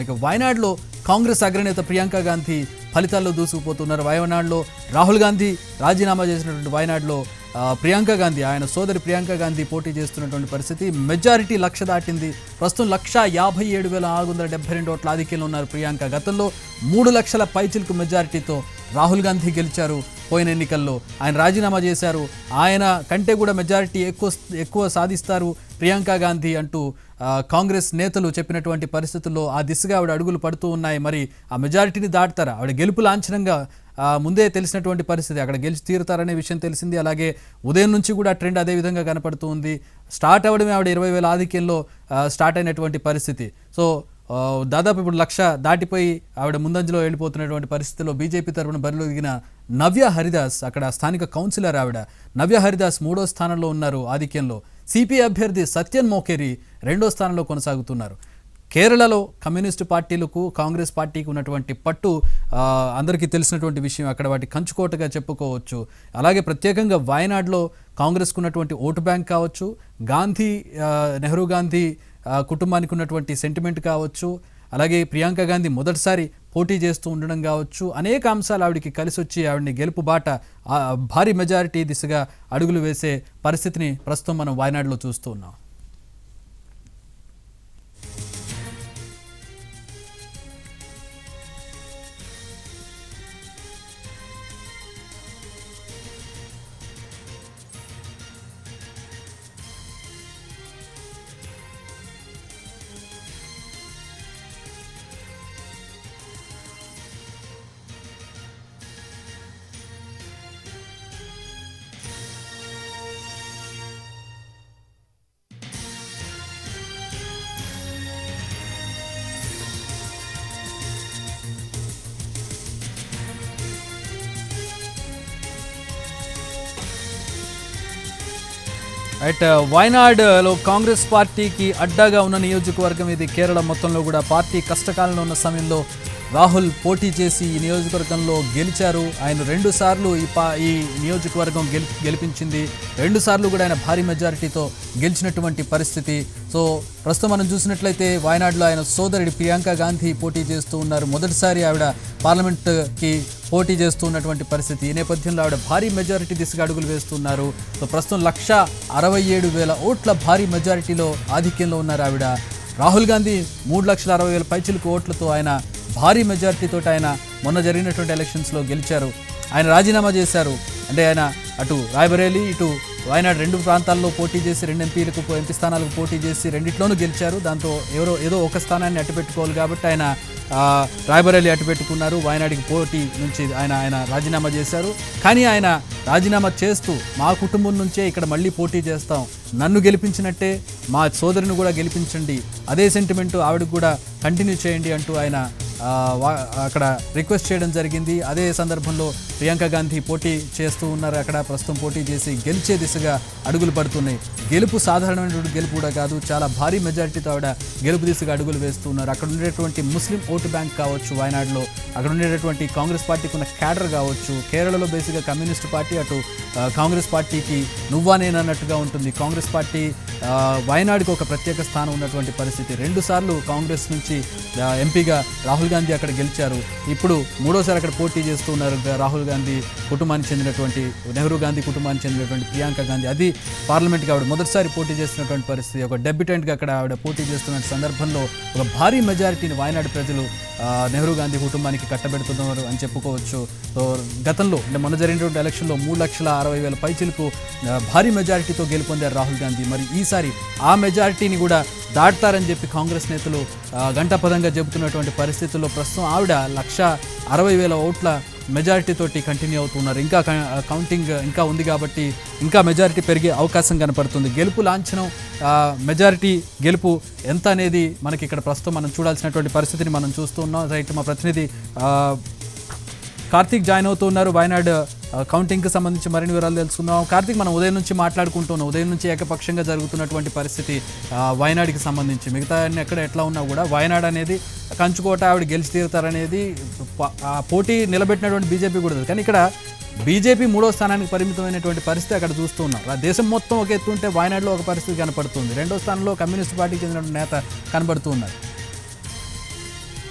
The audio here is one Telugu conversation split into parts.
చూస్తున్నాం ఇక వయనాడులో కాంగ్రెస్ అగ్రనేత ప్రియాంక గాంధీ ఫలితాల్లో దూసుకుపోతున్నారు వయనాడులో రాహుల్ గాంధీ రాజీనామా చేసినటువంటి వయనాడులో ఆ, ప్రియాంక గాంధీ ఆయన సోదరి ప్రియాంక గాంధీ పోటీ చేస్తున్నటువంటి పరిస్థితి మెజారిటీ లక్ష దాటింది ప్రస్తుతం లక్ష యాభై ఏడు వేల నాలుగు వందల డెబ్బై రెండు ఓట్ల ఆధిక్యంలో ఉన్నారు ప్రియాంక గతంలో మూడు లక్షల పైచిలకు మెజారిటీతో రాహుల్ గాంధీ గెలిచారు పోయిన ఎన్నికల్లో ఆయన రాజీనామా చేశారు ఆయన కంటే కూడా మెజారిటీ ఎక్కువ ఎక్కువ సాధిస్తారు ప్రియాంక గాంధీ అంటూ ఆ, కాంగ్రెస్ నేతలు చెప్పినటువంటి పరిస్థితుల్లో ఆ దిశగా ఆవిడ అడుగులు పడుతూ ఉన్నాయి మరి ఆ మెజారిటీని దాటుతారా ఆవిడ గెలుపు లాంఛనంగా ఆ, ముందే తెలిసినటువంటి పరిస్థితి అక్కడ గెలిచి తీరుతారనే విషయం తెలిసింది అలాగే ఉదయం నుంచి కూడా ట్రెండ్ అదే విధంగా కనపడుతూ ఉంది స్టార్ట్ అవ్వడమే ఆవిడ ఇరవై వేల ఆధిక్యంలో ఆ, స్టార్ట్ అయినటువంటి పరిస్థితి సో ఆ, దాదాపు ఇప్పుడు లక్ష దాటిపోయి ఆవిడ ముందంజలో వెళ్ళిపోతున్నటువంటి పరిస్థితిలో బీజేపీ తరఫున బరిలో దిగిన నవ్య హరిదాస్ అక్కడ స్థానిక కౌన్సిలర్ ఆవిడ నవ్య హరిదాస్ మూడో స్థానంలో ఉన్నారు ఆధిక్యంలో సిపి అభ్యర్థి సత్యన్ మోకేరి రెండో స్థానంలో కొనసాగుతున్నారు కేరళలో కమ్యూనిస్టు పార్టీలకు కాంగ్రెస్ పార్టీకి ఉన్నటువంటి పట్టు ఆ, అందరికీ తెలిసినటువంటి విషయం అక్కడ వాటి కంచుకోటగా చెప్పుకోవచ్చు అలాగే ప్రత్యేకంగా వయనాడులో కాంగ్రెస్కు ఉన్నటువంటి ఓటు బ్యాంక్ కావచ్చు గాంధీ ఆ, నెహ్రూ గాంధీ ఆ, కుటుంబానికి ఉన్నటువంటి సెంటిమెంట్ కావచ్చు అలాగే ప్రియాంక గాంధీ మొదటిసారి పోటీ చేస్తూ ఉండడం కావచ్చు అనేక అంశాలు ఆవిడకి కలిసి వచ్చి ఆవిడని గెలుపు బాట ఆ, భారీ మెజారిటీ దిశగా అడుగులు వేసే పరిస్థితిని ప్రస్తుతం మనం వాయనాడులో చూస్తూ ఉన్నాం రైట్ వయనాడ్లో కాంగ్రెస్ పార్టీకి అడ్డాగా ఉన్న నియోజకవర్గం ఇది కేరళ మొత్తంలో కూడా పార్టీ కష్టకాలంలో ఉన్న సమయంలో రాహుల్ పోటీ చేసి ఈ నియోజకవర్గంలో గెలిచారు ఆయన రెండు సార్లు ఈ పా ఈ నియోజకవర్గం గెలి గెలిపించింది రెండు సార్లు కూడా ఆయన భారీ మెజారిటీతో గెలిచినటువంటి పరిస్థితి సో ప్రస్తుతం మనం చూసినట్లయితే వాయనాడులో ఆయన సోదరుడి ప్రియాంక గాంధీ పోటీ చేస్తూ ఉన్నారు మొదటిసారి ఆవిడ పార్లమెంట్కి పోటీ చేస్తూ ఉన్నటువంటి పరిస్థితి ఈ నేపథ్యంలో ఆవిడ భారీ మెజారిటీ దిశగా అడుగులు వేస్తున్నారు సో ప్రస్తుతం లక్ష అరవై ఏడు వేల ఓట్ల భారీ మెజారిటీలో ఆధిక్యంలో ఉన్నారు ఆవిడ రాహుల్ గాంధీ మూడు లక్షల అరవై వేల పైచిలకు ఓట్లతో ఆయన భారీ మెజారిటీతో ఆయన మొన్న జరిగినటువంటి ఎలక్షన్స్లో గెలిచారు ఆయన రాజీనామా చేశారు అంటే ఆయన అటు రాయబరేలి ఇటు వాయనాడు రెండు ప్రాంతాల్లో పోటీ చేసి రెండు ఎంపీలకు ఎంపీ స్థానాలకు పోటీ చేసి రెండిట్లోనూ గెలిచారు దాంతో ఎవరో ఏదో ఒక స్థానాన్ని అట్టుపెట్టుకోవాలి కాబట్టి ఆయన ఆ, రాయబరేలి అట్టుపెట్టుకున్నారు వాయనాడికి పోటీ నుంచి ఆయన ఆయన రాజీనామా చేశారు కానీ ఆయన రాజీనామా చేస్తూ మా కుటుంబం నుంచే ఇక్కడ మళ్ళీ పోటీ చేస్తాం నన్ను గెలిపించినట్టే మా సోదరిని కూడా గెలిపించండి అదే సెంటిమెంట్ ఆవిడకు కూడా కంటిన్యూ చేయండి అంటూ ఆయన ఆ, వా- అక్కడ రిక్వెస్ట్ చేయడం జరిగింది అదే సందర్భంలో ప్రియాంక గాంధీ పోటీ చేస్తూ ఉన్నారు అక్కడ ప్రస్తుతం పోటీ చేసి గెలిచే దిశగా అడుగులు పడుతున్నాయి గెలుపు సాధారణమైనటువంటి గెలుపు కూడా కాదు చాలా భారీ మెజారిటీతో ఆవిడ గెలుపు దిశగా అడుగులు వేస్తూ ఉన్నారు అక్కడ ఉండేటువంటి ముస్లిం ఓటు బ్యాంక్ కావచ్చు వయనాడులో అక్కడ ఉండేటటువంటి కాంగ్రెస్ పార్టీకి ఉన్న క్యాడర్ కావచ్చు కేరళలో బేసిక్గా కమ్యూనిస్ట్ పార్టీ అటు ఆ, కాంగ్రెస్ పార్టీకి నువ్వా నేనన్నట్టుగా ఉంటుంది కాంగ్రెస్ పార్టీ ఆ, వయనాడుకి ఒక ప్రత్యేక స్థానం ఉన్నటువంటి పరిస్థితి రెండు సార్లు కాంగ్రెస్ నుంచి ఆ, ఎంపీగా రాహుల్ గాంధీ అక్కడ గెలిచారు ఇప్పుడు మూడోసారి అక్కడ పోటీ చేస్తూ ఉన్నారు గా- రాహుల్ గాంధీ కుటుంబానికి చెందినటువంటి నెహ్రూ గాంధీ కుటుంబానికి చెందినటువంటి ప్రియాంక గాంధీ అది పార్లమెంట్కి ఆవిడ మొదటిసారి పోటీ చేస్తున్నటువంటి పరిస్థితి ఒక డెబ్యూటెంట్గా అక్కడ ఆవిడ పోటీ చేస్తున్న సందర్భంలో ఒక భారీ మెజారిటీని వాయనాడు ప్రజలు ఆ, నెహ్రూ గాంధీ కుటుంబానికి కట్టబెడుతున్నారు అని చెప్పుకోవచ్చు సో గతంలో అంటే మొన్న జరిగినటువంటి ఎలక్షన్లో మూడు లక్షల అరవై వేల పైచిలకు ఆ, భారీ మెజారిటీతో గెలుపొందారు రాహుల్ గాంధీ మరి ఈసారి ఆ మెజారిటీని కూడా దాటుతారని చెప్పి కాంగ్రెస్ నేతలు ఆ, గంటాపదంగా చెబుతున్నటువంటి పరిస్థితుల్లో ప్రస్తుతం ఆవిడ లక్ష అరవై వేల ఓట్ల మెజారిటీ తోటి కంటిన్యూ అవుతున్నారు ఇంకా క- కౌంటింగ్ ఇంకా ఉంది కాబట్టి ఇంకా మెజారిటీ పెరిగే అవకాశం కనపడుతుంది గెలుపు లాంఛనం ఆ, మెజారిటీ గెలుపు ఎంత అనేది మనకి ఇక్కడ ప్రస్తుతం మనం చూడాల్సినటువంటి పరిస్థితిని మనం చూస్తూ ఉన్నాం రైట్ మా ప్రతినిధి ఆ, కార్తీక్ జాయిన్ అవుతూ ఉన్నారు వయనాడ్ ఆ, కౌంటింగ్కి సంబంధించి మరిన్ని వివరాలు తెలుసుకుందాం కార్తీక్ మనం ఉదయం నుంచి మాట్లాడుకుంటున్నాం ఉదయం నుంచి ఏకపక్షంగా జరుగుతున్నటువంటి పరిస్థితి ఆ, వయనాడుకి సంబంధించి మిగతా అన్ని ఎక్కడ ఎట్లా ఉన్నా కూడా వయనాడ్ అనేది కంచుకోట ఆవిడ గెలిచి తీరుతారనేది ప- ఆ పోటీ నిలబెట్టినటువంటి బీజేపీ కూడా తెలుసు. కానీ ఇక్కడ బీజేపీ మూడో స్థానానికి పరిమితమైనటువంటి పరిస్థితి అక్కడ చూస్తూ ఉన్నాం రా- దేశం మొత్తం ఒక ఎత్తు ఉంటే వయనాడులో ఒక పరిస్థితి కనపడుతుంది రెండో స్థానంలో కమ్యూనిస్ట్ పార్టీకి చెందిన నేత కనబడుతూ ఉన్నారు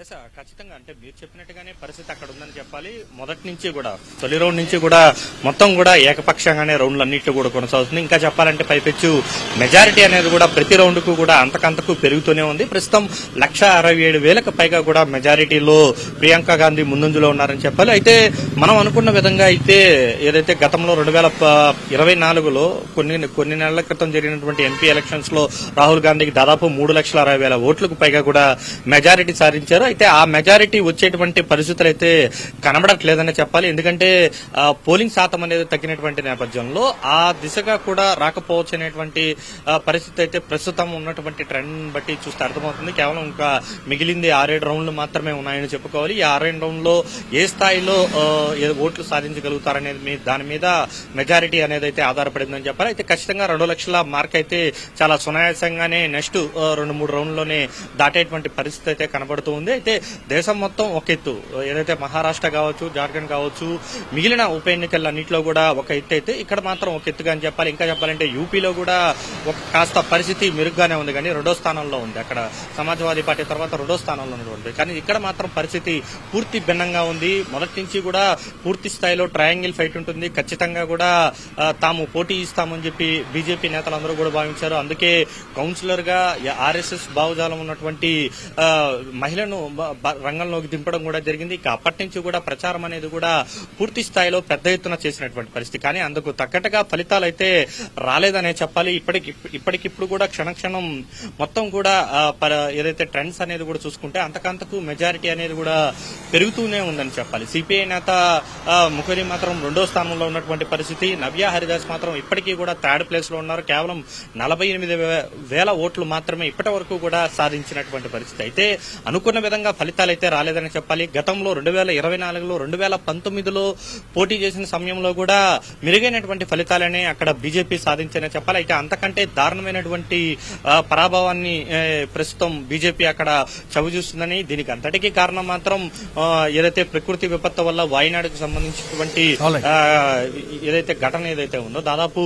ఎస్ సార్, ఖచ్చితంగా అంటే మీరు చెప్పినట్టుగానే పరిస్థితి అక్కడ ఉందని చెప్పాలి మొదటి నుంచి కూడా తొలి రౌండ్ నుంచి కూడా మొత్తం కూడా ఏకపక్షంగానే రౌండ్లు అన్నింటిలో కూడా కొనసాగుతుంది ఇంకా చెప్పాలంటే పైపెచ్చు మెజారిటీ అనేది కూడా ప్రతి రౌండ్ కు కూడా అంతకంతకు పెరుగుతూనే ఉంది ప్రస్తుతం లక్ష అరవై ఏడు వేలకు పైగా కూడా మెజారిటీలో ప్రియాంక గాంధీ ముందంజలో ఉన్నారని చెప్పాలి అయితే మనం అనుకున్న విధంగా అయితే ఏదైతే గతంలో రెండు వేల ఇరవై నాలుగులో కొన్ని కొన్ని నెలల క్రితం జరిగినటువంటి ఎంపీ ఎలక్షన్స్ లో రాహుల్ గాంధీకి దాదాపు మూడు లక్షల అరవై వేల ఓట్లకు పైగా కూడా మెజారిటీ సాధించారు అయితే ఆ మెజారిటీ వచ్చేటువంటి పరిస్థితులు అయితే కనబడట్లేదని చెప్పాలి ఎందుకంటే ఆ, పోలింగ్ శాతం అనేది తగ్గినటువంటి నేపథ్యంలో ఆ దిశగా కూడా రాకపోవచ్చు అనేటువంటి ఆ, పరిస్థితి అయితే ప్రస్తుతం ఉన్నటువంటి ట్రెండ్ బట్టి చూస్తే అర్థమవుతుంది కేవలం ఇంకా మిగిలింది ఆరేడు రౌండ్లు మాత్రమే ఉన్నాయని చెప్పుకోవాలి ఈ ఆరేడు రౌండ్లో ఏ స్థాయిలో ఆ, ఏ ఓట్లు సాధించగలుగుతారనేది మీ దాని మీద మెజారిటీ అనేది అయితే ఆధారపడిందని చెప్పాలి అయితే ఖచ్చితంగా రెండు లక్షల మార్క్ అయితే చాలా సునాయాసంగానే నెక్స్ట్ రెండు మూడు రౌండ్లోనే దాటేటువంటి పరిస్థితి అయితే కనబడుతూ ఉంది అయితే దేశం మొత్తం ఒక ఎత్తు ఏదైతే మహారాష్ట్ర కావచ్చు జార్ఖండ్ కావచ్చు మిగిలిన ఉప ఎన్నికలన్నింటిలో కూడా ఒక ఎత్తు అయితే ఇక్కడ మాత్రం ఒక ఎత్తుగా అని చెప్పాలి ఇంకా చెప్పాలంటే యూపీలో కూడా ఒక కాస్త పరిస్థితి మెరుగ్గానే ఉంది కానీ రెండో స్థానంలో ఉంది అక్కడ సమాజ్వాదీ పార్టీ తర్వాత రెండో స్థానంలో ఉన్నటువంటి కానీ ఇక్కడ మాత్రం పరిస్థితి పూర్తి భిన్నంగా ఉంది మొదటి నుంచి కూడా పూర్తి స్థాయిలో ట్రయాంగిల్ ఫైట్ ఉంటుంది ఖచ్చితంగా కూడా ఆ, తాము పోటీ ఇస్తామని చెప్పి బీజేపీ నేతలందరూ కూడా భావించారు అందుకే కౌన్సిలర్ గా ఆర్ఎస్ఎస్ భావజాలం ఉన్నటువంటి ఆ, మహిళను బ- బ- రంగంలోకి దింపడం కూడా జరిగింది ఇక అప్పటి నుంచి కూడా ప్రచారం అనేది కూడా పూర్తి స్థాయిలో పెద్ద ఎత్తున చేసినటువంటి పరిస్థితి కానీ అందుకు తగ్గట్టుగా ఫలితాలు అయితే రాలేదనే చెప్పాలి ఇప్పటికి ఇప్పటికిప్పుడు కూడా క్షణక్షణం మొత్తం కూడా ఆ, ప- ఏదైతే ట్రెండ్స్ అనేది కూడా చూసుకుంటే అంతకంతకు మెజారిటీ అనేది కూడా పెరుగుతూనే ఉందని చెప్పాలి సిపిఐ నేత ఆ, ముఖరి మాత్రం రెండో స్థానంలో ఉన్నటువంటి పరిస్థితి నవ్యా హరిదాస్ మాత్రం ఇప్పటికీ కూడా థర్డ్ ప్లేస్ లో ఉన్నారు కేవలం నలభై ఎనిమిది వే- వేల ఓట్లు మాత్రమే ఇప్పటి వరకు కూడా సాధించినటువంటి పరిస్థితి అయితే అనుకున్న విధంగా ఫలితాలు అయితే రాలేదని చెప్పాలి గతంలో రెండు వేల ఇరవై నాలుగులో రెండు వేల పంతొమ్మిదిలో పోటీ చేసిన సమయంలో కూడా మెరుగైనటువంటి ఫలితాలనే అక్కడ బీజేపీ సాధించని చెప్పాలి అయితే అంతకంటే దారుణమైనటువంటి ఆ, పరాభవాన్ని ఏ, ప్రస్తుతం బీజేపీ అక్కడ చవి చూస్తుందని దీనికి అంతటికీ కారణం మాత్రం ఆ, ఏదైతే ప్రకృతి విపత్తు వల్ల వాయునాడుకు సంబంధించినటువంటి Alright. ఆ, ఏదైతే ఘటన ఏదైతే ఉందో దాదాపు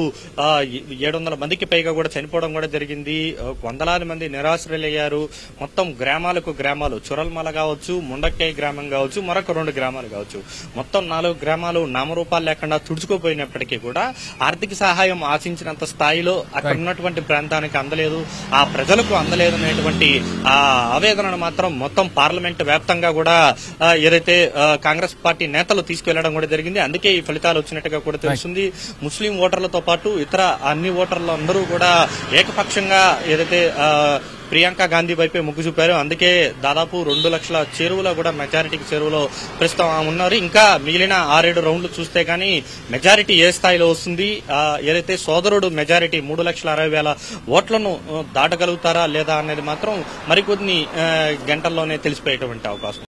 ఏడు వందల మందికి పైగా కూడా చనిపోవడం కూడా జరిగింది ఆ, వందలాది మంది నిరాశ్రయులయ్యారు మొత్తం గ్రామాలకు గ్రామాలు చురల్మల కావచ్చు ముండక్కాయ గ్రామం కావచ్చు మరొక రెండు గ్రామాలు కావచ్చు మొత్తం నాలుగు గ్రామాలు నామరూపాలు లేకుండా తుడుచుకోపోయినప్పటికీ కూడా ఆర్థిక సహాయం ఆశించినంత స్థాయిలో అక్కడ ఉన్నటువంటి ప్రాంతానికి అందలేదు ఆ ప్రజలకు అందలేదు అనేటువంటి ఆ ఆవేదనను మాత్రం మొత్తం పార్లమెంట్ వ్యాప్తంగా కూడా ఆ, ఏదైతే ఆ, కాంగ్రెస్ పార్టీ నేతలు తీసుకెళ్లడం కూడా జరిగింది అందుకే ఈ ఫలితాలు వచ్చినట్టుగా కూడా తెలుస్తుంది ముస్లిం ఓటర్లతో పాటు ఇతర అన్ని ఓటర్లు అందరూ కూడా ఏకపక్షంగా ఏదైతే ఆ, ప్రియాంక గాంధీ వైపే మొగ్గు చూపారు అందుకే దాదాపు రెండు లక్షల చేరువలో కూడా మెజారిటీకి చేరువలో ప్రస్తుతం ఆమె ఉన్నారు ఇంకా మిగిలిన ఆరేడు రౌండ్లు చూస్తే కానీ మెజారిటీ ఏ స్థాయిలో వస్తుంది ఆ, ఏదైతే సోదరుడు మెజారిటీ మూడు లక్షల అరవై వేల ఓట్లను ఆ, దాటగలుగుతారా లేదా అనేది మాత్రం మరికొన్ని ఆ, గంటల్లోనే తెలిసిపోయేటువంటి అవకాశం